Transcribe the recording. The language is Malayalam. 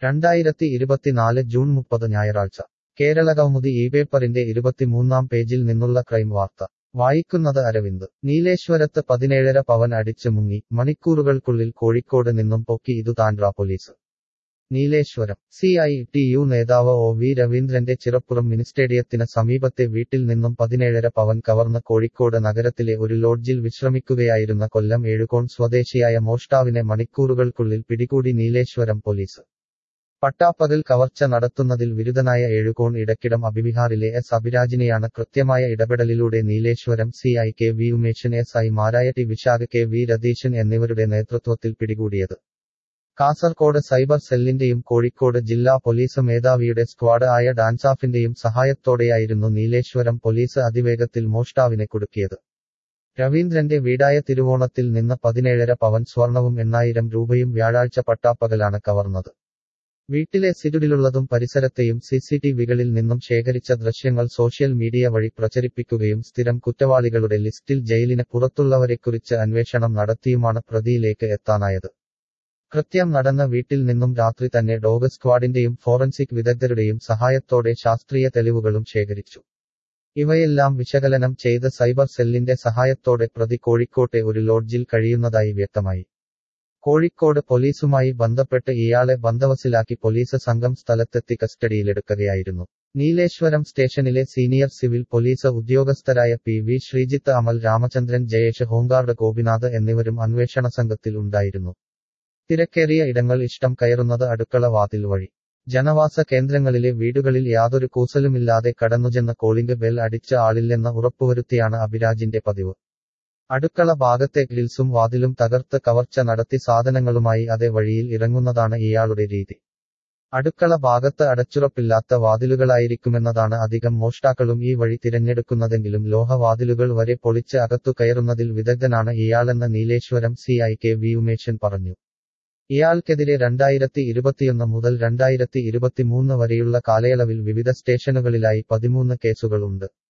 രണ്ടായിരത്തി ഇരുപത്തിനാല് ജൂൺ മുപ്പത് ഞായറാഴ്ച കേരളകൗമുദി ഈ പേപ്പറിന്റെ ഇരുപത്തിമൂന്നാം പേജിൽ നിന്നുള്ള ക്രൈം വാർത്ത വായിക്കുന്നത് അരവിന്ദ് നീലേശ്വരത്ത് പതിനേഴര പവൻ അടിച്ച് മുങ്ങി മണിക്കൂറുകൾക്കുള്ളിൽ കോഴിക്കോട് നിന്നും പൊക്കി ഇതു താൻഡ്ര police Nileshwaram C I T U നേതാവ് ഒ വി രവീന്ദ്രന്റെ ചിറപ്പുറം മിനിസ്റ്റേഡിയത്തിന് സമീപത്തെ വീട്ടിൽ നിന്നും പതിനേഴര പവൻ കവർന്ന് കോഴിക്കോട് നഗരത്തിലെ ഒരു ലോഡ്ജിൽ വിശ്രമിക്കുകയായിരുന്ന കൊല്ലം ഏഴുകോൺ സ്വദേശിയായ മോഷ്ടാവിനെ മണിക്കൂറുകൾക്കുള്ളിൽ പിടികൂടി നീലേശ്വരം പോലീസ് പട്ടാപ്പകൽ കവർച്ച നടത്തുന്നതിൽ വിരുദ്ധനായ ഏഴുകോൺ ഇടക്കിടം അഭിവിഹാറിലെ എസ് അഭിരാജിനെയാണ് കൃത്യമായ ഇടപെടലിലൂടെ Nileshwaram C I K V Umeshan S I മാരായ T Vishakh K V Ratheeshan എന്നിവരുടെ നേതൃത്വത്തിൽ പിടികൂടിയത് കാസർകോട് സൈബർ സെല്ലിന്റെയും കോഴിക്കോട് ജില്ലാ പോലീസ് മേധാവിയുടെ സ്ക്വാഡ് ആയ ഡാൻസാഫിന്റെയും സഹായത്തോടെയായിരുന്നു നീലേശ്വരം പോലീസ് അതിവേഗത്തിൽ മോഷ്ടാവിനെ കുടുക്കിയത് രവീന്ദ്രന്റെ വീടായ തിരുവോണത്തിൽ നിന്ന് പതിനേഴര പവൻ സ്വർണവും എണ്ണായിരം രൂപയും വ്യാഴാഴ്ച പട്ടാപ്പകലാണ് കവർന്നത് വീട്ടിലെ സിരുടിലുള്ളതും പരിസരത്തെയും സിസിടിവികളിൽ നിന്നും ശേഖരിച്ച ദൃശ്യങ്ങൾ സോഷ്യൽ മീഡിയ വഴി പ്രചരിപ്പിക്കുകയും സ്ഥിരം കുറ്റവാളികളുടെ ലിസ്റ്റിൽ ജയിലിന് പുറത്തുള്ളവരെക്കുറിച്ച് അന്വേഷണം നടത്തിയുമാണ് പ്രതിയിലേക്ക് എത്താനായത് കൃത്യം നടന്ന വീട്ടിൽ നിന്നും രാത്രി തന്നെ ഡോഗ് സ്ക്വാഡിന്റെയും ഫോറൻസിക് വിദഗ്ധരുടെയും സഹായത്തോടെ ശാസ്ത്രീയ തെളിവുകളും ശേഖരിച്ചു ഇവയെല്ലാം വിശകലനം ചെയ്ത് സൈബർ സെല്ലിന്റെ സഹായത്തോടെ പ്രതി കോഴിക്കോട്ടെ ഒരു ലോഡ്ജിൽ കഴിയുന്നതായി വ്യക്തമായി കോഴിക്കോട് പോലീസുമായി ബന്ധപ്പെട്ട് ഇയാളെ ബന്ദവസിലാക്കി പോലീസ് സംഘം സ്ഥലത്തെത്തി കസ്റ്റഡിയിലെടുക്കുകയായിരുന്നു നീലേശ്വരം സ്റ്റേഷനിലെ സീനിയർ സിവിൽ പോലീസ് ഉദ്യോഗസ്ഥരായ P V Sreejith Amal Ramachandran Jayesh home guard Gopinath എന്നിവരും അന്വേഷണ സംഘത്തിൽ ഉണ്ടായിരുന്നു തിരക്കേറിയ ഇടങ്ങൾ ഇഷ്ടം കയറുന്നത് അടുക്കള വാതിൽ വഴി ജനവാസ കേന്ദ്രങ്ങളിലെ വീടുകളിൽ യാതൊരു കൂസലുമില്ലാതെ കടന്നുചെന്ന കോളിംഗ് ബെൽ അടിച്ച ആളില്ലെന്ന് ഉറപ്പുവരുത്തിയാണ് അഭിരാജിന്റെ പതിവ് അടുക്കള ഭാഗത്തെ ഗ്രിൽസും വാതിലും തകർത്ത് കവർച്ച നടത്തി സാധനങ്ങളുമായി അതേ വഴിയിൽ ഇറങ്ങുന്നതാണ് ഇയാളുടെ രീതി അടുക്കള ഭാഗത്ത് അടച്ചുറപ്പില്ലാത്ത വാതിലുകളായിരിക്കുമെന്നതാണ് അധികം മോഷ്ടാക്കളും ഈ വഴി തിരഞ്ഞെടുക്കുന്നതെങ്കിലും ലോഹവാതിലുകൾ വരെ പൊളിച്ച് അകത്തു കയറുന്നതിൽ വിദഗ്ധനാണ് ഇയാളെന്ന് Nileshwaram C I K V Umeshan പറഞ്ഞു ഇയാൾക്കെതിരെ രണ്ടായിരത്തി ഇരുപത്തിയൊന്ന് മുതൽ രണ്ടായിരത്തി ഇരുപത്തിമൂന്ന് വരെയുള്ള കാലയളവിൽ വിവിധ സ്റ്റേഷനുകളിലായി പതിമൂന്ന് കേസുകളുണ്ട്